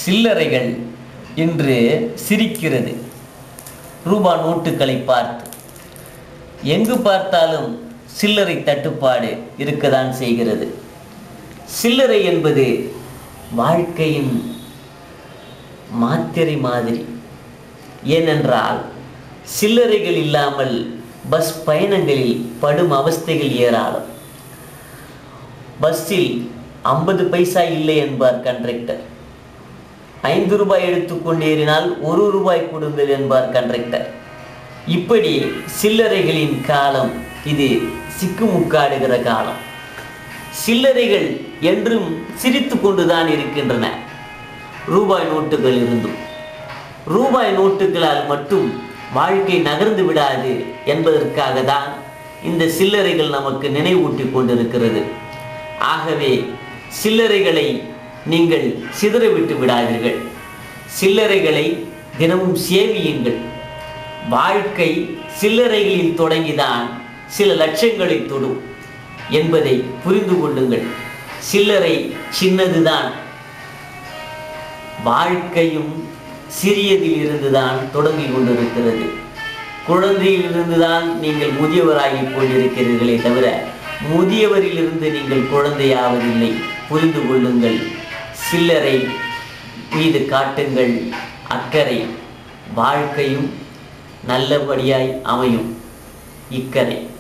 சில்லறைகள் இன்று சிரிக்கிறது ரூபா நோட்டுகளை பார்த்து எங்கு பார்த்தாலும் சில்லறை தட்டுப்பாடு இருக்கதான் செய்கிறது சில்லறை என்பது வாழ்க்கையின் மாத்திரை மாதிரி ஏனென்றால் சில்லறைகள் இல்லாமல் பஸ் பயணங்களில் படும் அவஸ்தைகள் ஏராளம் பஸ்ஸில் ஐம்பது பைசா இல்லை என்பார் கண்டக்டர் ஐந்து ரூபாய் எடுத்துக்கொண்டு ஏறினால் ஒரு ரூபாய் கொடுங்கள் என்பார் கண்டக்டர் இப்படி சில்லறைகளின் காலம் இது சிக்குமுக்காடுகிற காலம் சில்லறைகள் என்றும் சிரித்து கொண்டுதான் இருக்கின்றன ரூபாய் நோட்டுகள் இருந்தும் ரூபாய் நோட்டுகளால் மட்டும் வாழ்க்கை நகர்ந்து விடாது என்பதற்காக தான் இந்த சில்லறைகள் நமக்கு நினைவூட்டி கொண்டிருக்கிறது ஆகவே சில்லறைகளை நீங்கள் சிதறவிட்டு விடாதீர்கள் சில்லறைகளை தினமும் சேமியுங்கள் வாழ்க்கை சில்லறைகளில் தொடங்கிதான் சில லட்சங்களை தொடும் என்பதை புரிந்து கொள்ளுங்கள் சில்லறை சின்னதுதான் வாழ்க்கையும் சிறியதில் இருந்துதான் தொடங்கி கொண்டிருக்கிறது குழந்தையிலிருந்து தான் நீங்கள் முதியவராகி கொண்டிருக்கிறீர்களே தவிர முதியவரிலிருந்து நீங்கள் குழந்தையாவதில்லை புரிந்து கொள்ளுங்கள் சில்லறை மீது காட்டுங்கள் அக்கறை வாழ்க்கையும் நல்லபடியாய் அமையும் இக்கரை